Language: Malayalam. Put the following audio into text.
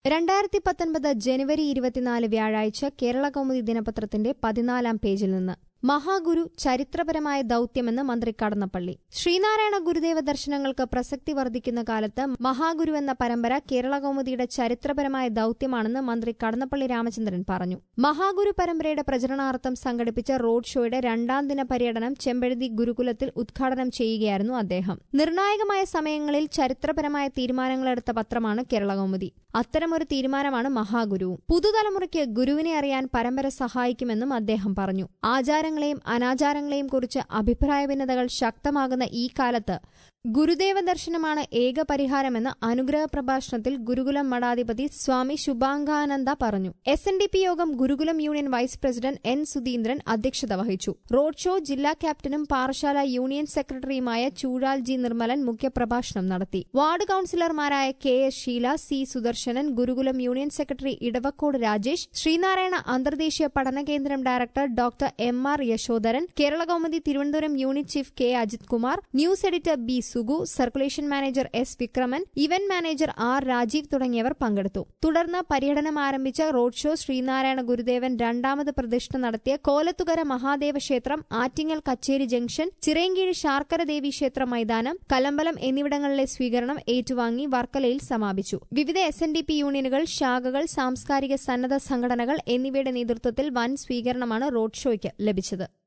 രണ്ടായിരത്തി പത്തൊൻപത് ജനുവരി ഇരുപത്തിനാല് വ്യാഴാഴ്ച കേരള കൗമുദി ദിനപത്രത്തിന്റെ പതിനാലാം പേജിൽ നിന്ന് മഹാഗുരു ചരിത്രപരമായ ദൌത്യമെന്ന് മന്ത്രി കടന്നപ്പള്ളി ശ്രീനാരായണ ഗുരുദേവ ദർശനങ്ങൾക്ക് പ്രസക്തി വർദ്ധിക്കുന്ന കാലത്ത് മഹാഗുരു എന്ന പരമ്പര കേരള കൗമുദിയുടെ ചരിത്രപരമായ ദൌത്യമാണെന്ന് മന്ത്രി കടന്നപ്പള്ളി രാമചന്ദ്രൻ പറഞ്ഞു മഹാഗുരു പരമ്പരയുടെ പ്രചരണാർത്ഥം സംഘടിപ്പിച്ച റോഡ് ഷോയുടെ രണ്ടാം ദിന പര്യടനം ചെമ്പഴുതി ഗുരുകുലത്തിൽ ഉദ്ഘാടനം ചെയ്യുകയായിരുന്നു അദ്ദേഹം നിർണായകമായ സമയങ്ങളിൽ ചരിത്രപരമായ തീരുമാനങ്ങളെടുത്ത പത്രമാണ് കേരള കൗമുദി അത്തരമൊരു തീരുമാനമാണ് മഹാഗുരുവും പുതുതലമുറയ്ക്ക് ഗുരുവിനെ അറിയാൻ പരമ്പര സഹായിക്കുമെന്നും അദ്ദേഹം പറഞ്ഞു ആചാരങ്ങളെയും അനാചാരങ്ങളെയും കുറിച്ച് അഭിപ്രായ ഭിന്നതകൾ ശക്തമാകുന്ന ഈ കാലത്ത് ഗുരുദേവ ദർശനമാണ് ഏക പരിഹാരമെന്ന് അനുഗ്രഹ പ്രഭാഷണത്തിൽ ഗുരുകുലം മഠാധിപതി സ്വാമി ശുഭാംഗാനന്ദ പറഞ്ഞു S N D P Yogam Gurukulam union vice president N Sudheendran അധ്യക്ഷത വഹിച്ചു റോഡ് ഷോ ജില്ലാ ക്യാപ്റ്റനും പാറശാല യൂണിയൻ സെക്രട്ടറിയുമായ ചൂഴാൽ ജി നിർമ്മലൻ മുഖ്യപ്രഭാഷണം നടത്തി വാർഡ് കൌൺസിലർമാരായ K S Sheela C Sudarshanan Gurukulam union secretary Edavakode Rajesh Sreenarayana അന്തർദേശീയ പഠന കേന്ദ്രം director doctor M R Yashodharan Kerala Kaumudi Thiruvananthapuram unit chief K Ajith Kumar news editor B Sugu circulation manager S Vikraman event manager R Rajeev തുടങ്ങിയവർ പങ്കെടുത്തു തുടർന്ന് പര്യടനം ആരംഭിച്ച റോഡ് ഷോ ശ്രീനാരായണ ഗുരുദേവൻ രണ്ടാമത് പ്രതിഷ്ഠ നടത്തിയ കോലത്തുകര മഹാദേവ ക്ഷേത്രം ആറ്റിങ്ങൽ കച്ചേരി ജംഗ്ഷൻ ചിറയൻകീഴ് ശാർക്കര ദേവി ക്ഷേത്ര മൈതാനം കലമ്പലം എന്നിവിടങ്ങളിലെ സ്വീകരണം ഏറ്റുവാങ്ങി വർക്കലയിൽ സമാപിച്ചു വിവിധ എസ് എൻ ഡി പി യൂണിയനുകൾ ശാഖകൾ സാംസ്കാരിക സന്നദ്ധ സംഘടനകൾ എന്നിവയുടെ നേതൃത്വത്തിൽ വൻ സ്വീകരണമാണ് റോഡ് ഷോയ്ക്ക് ലഭിച്ചത്